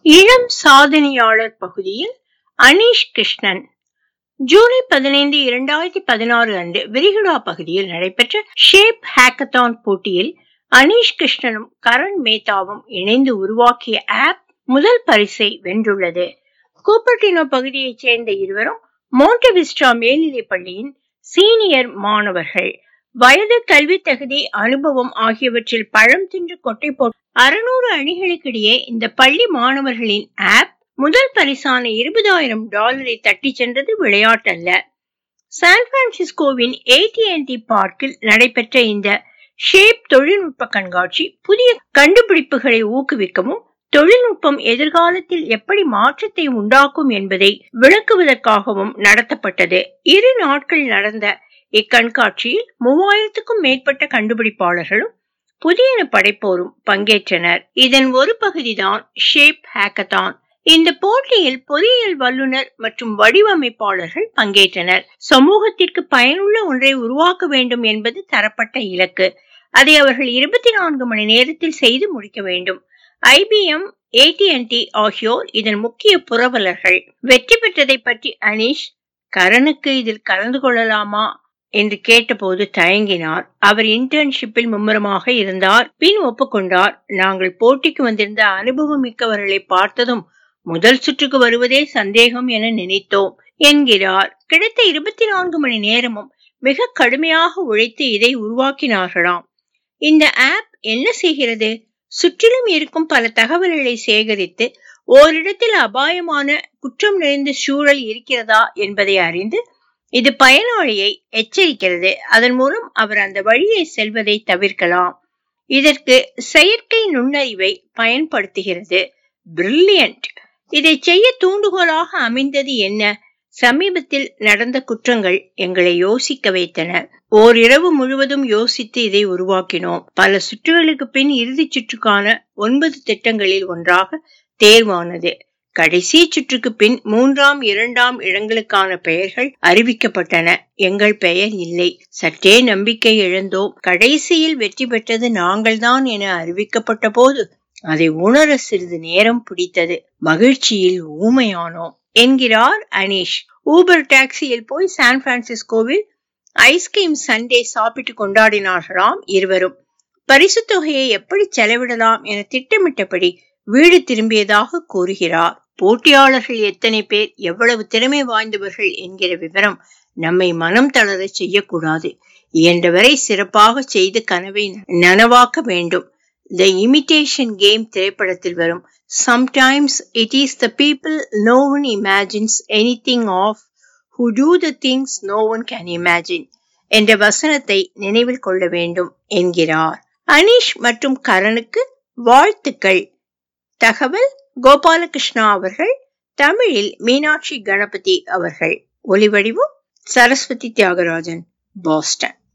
இளம் சாதனையாளர் பகுதியில் அனீஷ் கிருஷ்ணன் ஜூலை பதினைந்து இரண்டாயிரத்தி பதினாறு அன்று விரிகுடா பகுதியில் நடைபெற்ற ஷேப் ஹேக்கத்தான் போட்டியில் அனீஷ் கிருஷ்ணனும் கரண் மேத்தாவும் இணைந்து உருவாக்கிய ஆப் முதல் பரிசை வென்றுள்ளது கூப்பர்டினோ பகுதியைச் சேர்ந்த இருவரும் மோண்டவிஸ்டா மேல்நிலைப் பள்ளியின் சீனியர் மாணவர்கள் வயது கல்வி தகுதி அனுபவம் ஆகியவற்றில் பழம் தின்று கொட்டை போட்டு அறுநூறு அணிகளுக்கிடையே இந்த பள்ளி மாணவர்களின் ஆப் முதல் பரிசான இருபதாயிரம் டாலரை தட்டி சென்றது விளையாட்டல்ல சான் பிரான்சிஸ்கோவின் ஏடிஎன்டி பார்க்கில் நடைபெற்ற இந்த ஷேப் தொழில்நுட்ப கண்காட்சி புதிய கண்டுபிடிப்புகளை ஊக்குவிக்கவும் தொழில்நுட்பம் எதிர்காலத்தில் எப்படி மாற்றத்தை உண்டாக்கும் என்பதை விளக்குவதற்காகவும் நடத்தப்பட்டது இரு நாட்கள் நடந்த இக்கண்காட்சியில் மூவாயிரத்துக்கும் மேற்பட்ட கண்டுபிடிப்பாளர்களும் புதியன படைப்போரும் பங்கேற்றனர் இதன் ஒரு பகுதிதான் ஷேப் ஹேக்கத்தான் இந்த போட்டியில் பொறியியல் வல்லுநர் மற்றும் வடிவமைப்பாளர்கள் பங்கேற்றனர் சமூகத்திற்கு பயனுள்ள ஒன்றை உருவாக்க வேண்டும் என்பது தரப்பட்ட இலக்கு அதை அவர்கள் இருபத்தி நான்கு மணி நேரத்தில் செய்து முடிக்க வேண்டும் ஐபிஎம் ஏடிஎன்டி ஆகியோர் இதன் முக்கிய புரவலர்கள் வெற்றி பெற்றதை பற்றி அனீஷ் கரனுக்கு இதில் கலந்து கொள்ளலாமா என்று கேட்டபோது தயங்கினார் அவர் இன்டர்ன்ஷிப்பில் மும்முரமாக இருந்தார் பின் ஒப்புக்கொண்டார் நாங்கள் போட்டிக்கு வந்திருந்த அனுபவம் மிக்கவர்களை பார்த்ததும் முதல் சுற்றுக்கு வருவதே சந்தேகம் என நினைத்தோம் என்கிறார் கிடைத்த இருபத்தி நான்கு மணி நேரமும் மிக கடுமையாக உழைத்து இதை உருவாக்கினார்களாம் இந்த ஆப் என்ன செய்கிறது சுற்றிலும் இருக்கும் பல தகவல்களை சேகரித்து ஓரிடத்தில் அபாயமான குற்றம் நிறைந்த சூழல் இருக்கிறதா என்பதை அறிந்து இது பயனாளியை எச்சரிக்கிறது அதன் மூலம் அவர் அந்த வழியை செல்வதை தவிர்க்கலாம் இதற்கு செயற்கை நுண்ணறிவை பயன்படுத்துகிறது பிரில்லியன்ட் இதை செய்ய தூண்டுகோலாக அமைந்தது என்ன சமீபத்தில் நடந்த குற்றங்கள் எங்களை யோசிக்க வைத்தன ஓரிரவு முழுவதும் யோசித்து இதை உருவாக்கினோம் பல சுற்றுகளுக்கு பின் இறுதி சுற்றுக்கான ஒன்பது திட்டங்களில் ஒன்றாக தேர்வானது கடைசி சுற்றுக்கு பின் மூன்றாம் இரண்டாம் இடங்களுக்கான பெயர்கள் அறிவிக்கப்பட்டன எங்கள் பெயர் இல்லை சற்றே நம்பிக்கை இழந்தோம் கடைசியில் வெற்றி பெற்றது நாங்கள்தான் என அறிவிக்கப்பட்ட போது அதை உணர சிறிது நேரம் பிடித்தது மகிழ்ச்சியில் ஊமையானோம் என்கிறார் அனீஷ் ஊபர் டாக்ஸியில் போய் சான் பிரான்சிஸ்கோவில் ஐஸ்கிரீம் சண்டே சாப்பிட்டு கொண்டாடினார்களாம் இருவரும் பரிசு தொகையை எப்படி செலவிடலாம் என திட்டமிட்டபடி வீடு திரும்பியதாக கூறுகிறார் போட்டியாளர்கள் எத்தனை பேர் எவ்வளவு திறமை வாய்ந்தவர்கள் என்கிற விவரம் நம்மை மனம் தளர செய்யக்கூடாது இயன்றவரை சிறப்பாக செய்து கனவை நனவாக்க வேண்டும் த இமிடேஷன் கேம் திரைப்படத்தில் வரும் sometimes it is the people no one imagines anything of who do the things no one can imagine என்ற வசனத்தை நினைவில் கொள்ள வேண்டும் என்கிறார் அனீஷ் மற்றும் கரனுக்கு வாழ்த்துக்கள் தகவல் கோபாலகிருஷ்ணா அவர்கள் தமிழில் மீனாட்சி கணபதி அவர்கள் ஒலிவடிவும் சரஸ்வதி தியாகராஜன் பாஸ்டன்